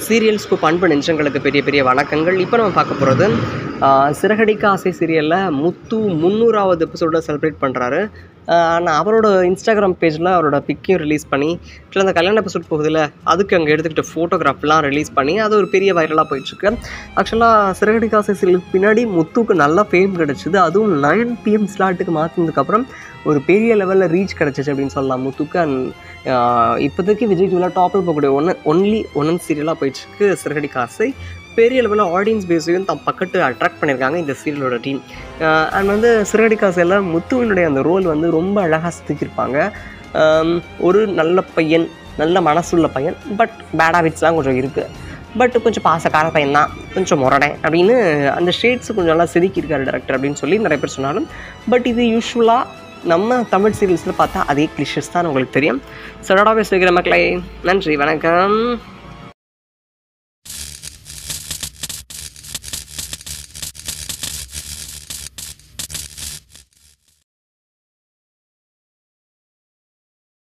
serial scoop அன்பு நெஞ்சங்களுக்கு பெரிய பெரிய வணக்கங்கள் இப்போ நம்ம பார்க்க போகிறது சிறகடிக்க ஆசை சீரியலில் முத்து முந்நூறாவது எபிசோட செலிப்ரேட் பண்ணுறாரு நான் அவரோட இன்ஸ்டாகிராம் பேஜில் அவரோட பிக்கையும் ரிலீஸ் பண்ணி ஆக்சுவலாக அந்த கல்யாண எபிசோட் போகுதுல அதுக்கு அங்கே எடுத்துக்கிட்ட ஃபோட்டோகிராஃப்லாம் ரிலீஸ் பண்ணி அது ஒரு பெரிய வைரலாக போயிட்டுருக்கு ஆக்சுவலாக சிறகடிக்க ஆசை சீரியலுக்கு பின்னாடி முத்துக்கு நல்ல ஃபேம் கிடச்சிது அதுவும் நைன் பிஎம் ஸ்லாட்டுக்கு மாற்றினதுக்கப்புறம் ஒரு பெரிய லெவலில் ரீச் கிடச்சிச்சு அப்படின்னு சொல்லலாம் முத்துக்கு அண்ட் இப்போதைக்கு விஜய் ஜூலா டாப்பில் போகக்கூடிய ஒன்று ஒன்லி ஒன் சீரியலாக போயிட்டுருக்கு சிறகடிக்க ஆசை பெரிய லெவலில் ஆடியன்ஸ் பேஸையும் தம் பக்கத்து அட்ராக்ட் பண்ணியிருக்காங்க இந்த சீரியலோட டீம் அண்ட் வந்து சிறகடிக்காசையில் முத்துவினுடைய அந்த ரோல் வந்து ரொம்ப அழகாக செதுக்கியிருப்பாங்க ஆம், ஒரு நல்ல பையன் நல்ல மனசுள்ள பையன் பட் பேட் ஹேபிட்ஸ்லாம் கொஞ்சம் இருக்குது பட் கொஞ்சம் பாசக்கார பையன் தான் கொஞ்சம் முரடேன் அப்படின்னு அந்த ஷேட்ஸ் கொஞ்சம் நல்லா செதுக்கியிருக்காரு டேரக்டர் அப்படின்னு சொல்லி நிறைய பேர் சொன்னாலும் பட் இது யூஸ்வலாக நம்ம தமிழ் சீரியல்ஸில் பார்த்தா அதே கிளிஷஸ் தான் உங்களுக்கு தெரியும் சடடாவே சொல்கிற மக்களை நன்றி வணக்கம்